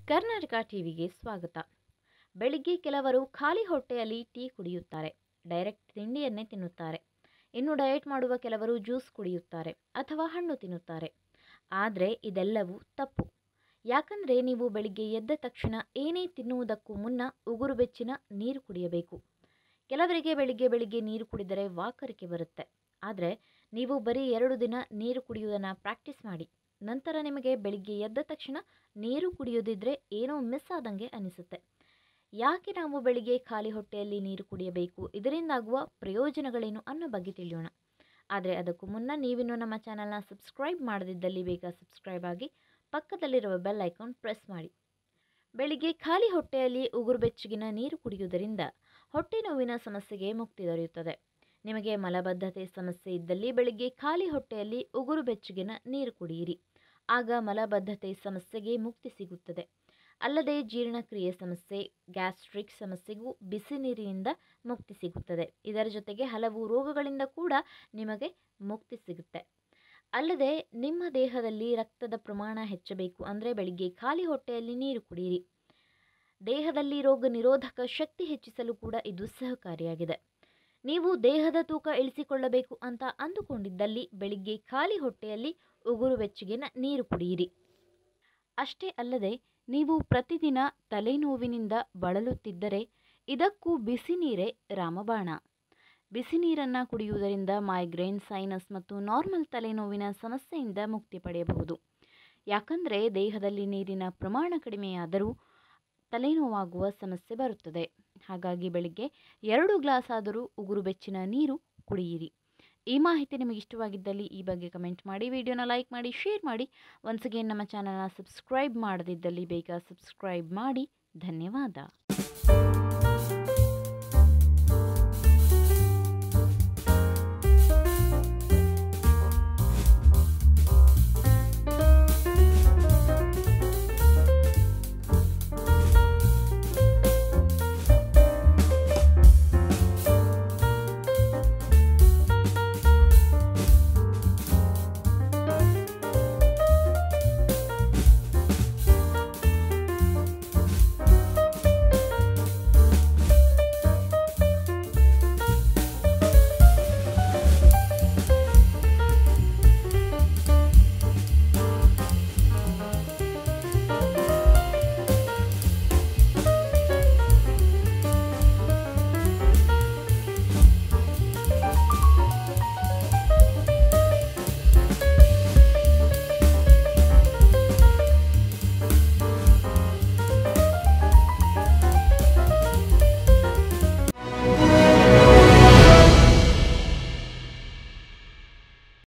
ಕರ್ನಾಟಕ ಟಿವಿಗೆ ಸ್ವಾಗತ ಬೆಳಿಗ್ಗೆ ಕೆಲವರು ಖಾಲಿ ಹೊಟ್ಟೆಯಲ್ಲಿ ಟೀ ಕುಡಿಯುತ್ತಾರೆ ಡೈರೆಕ್ಟ್ ತಿಂಡಿಯನ್ನೇ ತಿನ್ನುತ್ತಾರೆ ಇನ್ನು ಡಯಟ್ ಮಾಡುವ ಕೆಲವರು ಜ್ಯೂಸ್ ಕುಡಿಯುತ್ತಾರೆ ಅಥವಾ ಹಣ್ಣು ತಿನ್ನುತ್ತಾರೆ ಆದರೆ ಇದೆಲ್ಲವೂ ತಪ್ಪು ಯಾಕಂದರೆ ನೀವು ಬೆಳಿಗ್ಗೆ ಎದ್ದ ತಕ್ಷಣ ಏನೇ ತಿನ್ನುವುದಕ್ಕೂ ಮುನ್ನ ಉಗುರು ಬೆಚ್ಚಿನ ನೀರು ಕುಡಿಯಬೇಕು ಕೆಲವರಿಗೆ ಬೆಳಿಗ್ಗೆ ಬೆಳಿಗ್ಗೆ ನೀರು ಕುಡಿದರೆ ವಾಕರಿಕೆ ಬರುತ್ತೆ ಆದರೆ ನೀವು ಬರೀ ಎರಡು ದಿನ ನೀರು ಕುಡಿಯುವುದನ್ನು ಪ್ರಾಕ್ಟೀಸ್ ಮಾಡಿ ನಂತರ ನಿಮಗೆ ಬೆಳಿಗ್ಗೆ ಎದ್ದ ತಕ್ಷಣ ನೀರು ಕುಡಿಯೋದಿದ್ರೆ ಏನೋ ಮಿಸ್ ಆದಂಗೆ ಅನಿಸುತ್ತೆ ಯಾಕೆ ನಾವು ಬೆಳಿಗ್ಗೆ ಖಾಲಿ ಹೊಟ್ಟೆಯಲ್ಲಿ ನೀರು ಕುಡಿಯಬೇಕು ಇದರಿಂದಾಗುವ ಪ್ರಯೋಜನಗಳೇನು ಅನ್ನೋ ಬಗ್ಗೆ ತಿಳಿಯೋಣ ಆದರೆ ಅದಕ್ಕೂ ಮುನ್ನ ನೀವಿನ್ನೂ ನಮ್ಮ ಚಾನಲ್ನ ಸಬ್ಸ್ಕ್ರೈಬ್ ಮಾಡದಿದ್ದಲ್ಲಿ ಬೇಗ ಸಬ್ಸ್ಕ್ರೈಬ್ ಆಗಿ ಪಕ್ಕದಲ್ಲಿರುವ ಬೆಲ್ ಐಕಾನ್ ಪ್ರೆಸ್ ಮಾಡಿ ಬೆಳಿಗ್ಗೆ ಖಾಲಿ ಹೊಟ್ಟೆಯಲ್ಲಿ ಉಗುರು ಬೆಚ್ಚಗಿನ ನೀರು ಕುಡಿಯುವುದರಿಂದ ಹೊಟ್ಟೆ ನೋವಿನ ಸಮಸ್ಯೆಗೆ ಮುಕ್ತಿ ದೊರೆಯುತ್ತದೆ ನಿಮಗೆ ಮಲಬದ್ಧತೆ ಸಮಸ್ಯೆ ಇದ್ದಲ್ಲಿ ಬೆಳಿಗ್ಗೆ ಖಾಲಿ ಹೊಟ್ಟೆಯಲ್ಲಿ ಉಗುರು ಬೆಚ್ಚಗಿನ ನೀರು ಕುಡಿಯಿರಿ ಆಗ ಮಲಬದ್ಧತೆ ಸಮಸ್ಯೆಗೆ ಮುಕ್ತಿ ಸಿಗುತ್ತದೆ ಅಲ್ಲದೆ ಜೀರ್ಣಕ್ರಿಯೆ ಸಮಸ್ಯೆ ಗ್ಯಾಸ್ಟ್ರಿಕ್ ಸಮಸ್ಯೆಗೂ ಬಿಸಿ ನೀರಿನಿಂದ ಮುಕ್ತಿ ಸಿಗುತ್ತದೆ ಇದರ ಜೊತೆಗೆ ಹಲವು ರೋಗಗಳಿಂದ ಕೂಡ ನಿಮಗೆ ಮುಕ್ತಿ ಸಿಗುತ್ತೆ ಅಲ್ಲದೆ ನಿಮ್ಮ ದೇಹದಲ್ಲಿ ರಕ್ತದ ಪ್ರಮಾಣ ಹೆಚ್ಚಬೇಕು ಅಂದರೆ ಬೆಳಿಗ್ಗೆ ಖಾಲಿ ಹೊಟ್ಟೆಯಲ್ಲಿ ನೀರು ಕುಡಿಯಿರಿ ದೇಹದಲ್ಲಿ ರೋಗ ನಿರೋಧಕ ಶಕ್ತಿ ಹೆಚ್ಚಿಸಲು ಕೂಡ ಇದು ಸಹಕಾರಿಯಾಗಿದೆ ನೀವು ದೇಹದ ತೂಕ ಇಳಿಸಿಕೊಳ್ಳಬೇಕು ಅಂತ ಅಂದುಕೊಂಡಿದ್ದಲ್ಲಿ ಬೆಳಿಗ್ಗೆ ಖಾಲಿ ಹೊಟ್ಟೆಯಲ್ಲಿ ಉಗುರು ಬೆಚ್ಚಗಿನ ನೀರು ಕುಡಿಯಿರಿ ಅಷ್ಟೇ ಅಲ್ಲದೆ ನೀವು ಪ್ರತಿದಿನ ತಲೆನೋವಿನಿಂದ ಬಳಲುತ್ತಿದ್ದರೆ ಇದಕ್ಕೂ ಬಿಸಿ ನೀರೇ ರಾಮಬಾಣ ಬಿಸಿ ನೀರನ್ನು ಕುಡಿಯುವುದರಿಂದ ಮೈಗ್ರೇನ್ ಸೈನಸ್ ಮತ್ತು ನಾರ್ಮಲ್ ತಲೆನೋವಿನ ಸಮಸ್ಯೆಯಿಂದ ಮುಕ್ತಿ ಪಡೆಯಬಹುದು ಯಾಕಂದರೆ ದೇಹದಲ್ಲಿ ನೀರಿನ ಪ್ರಮಾಣ ಕಡಿಮೆಯಾದರೂ ತಲೆನೋವಾಗುವ ಸಮಸ್ಯೆ ಬರುತ್ತದೆ ಹಾಗಾಗಿ ಬೆಳಿಗ್ಗೆ ಎರಡು ಗ್ಲಾಸ್ ಆದರೂ ಉಗುರು ಬೆಚ್ಚಿನ ನೀರು ಕುಡಿಯಿರಿ ಈ ಮಾಹಿತಿ ನಿಮಗೆ ಇಷ್ಟವಾಗಿದ್ದಲ್ಲಿ ಈ ಬಗ್ಗೆ ಕಮೆಂಟ್ ಮಾಡಿ ವಿಡಿಯೋನ ಲೈಕ್ ಮಾಡಿ ಶೇರ್ ಮಾಡಿ ಒನ್ಸ್ ಅಗೇನ್ ನಮ್ಮ ಚಾನಲ್ನ ಸಬ್ಸ್ಕ್ರೈಬ್ ಮಾಡದಿದ್ದಲ್ಲಿ ಬೇಗ ಸಬ್ಸ್ಕ್ರೈಬ್ ಮಾಡಿ ಧನ್ಯವಾದ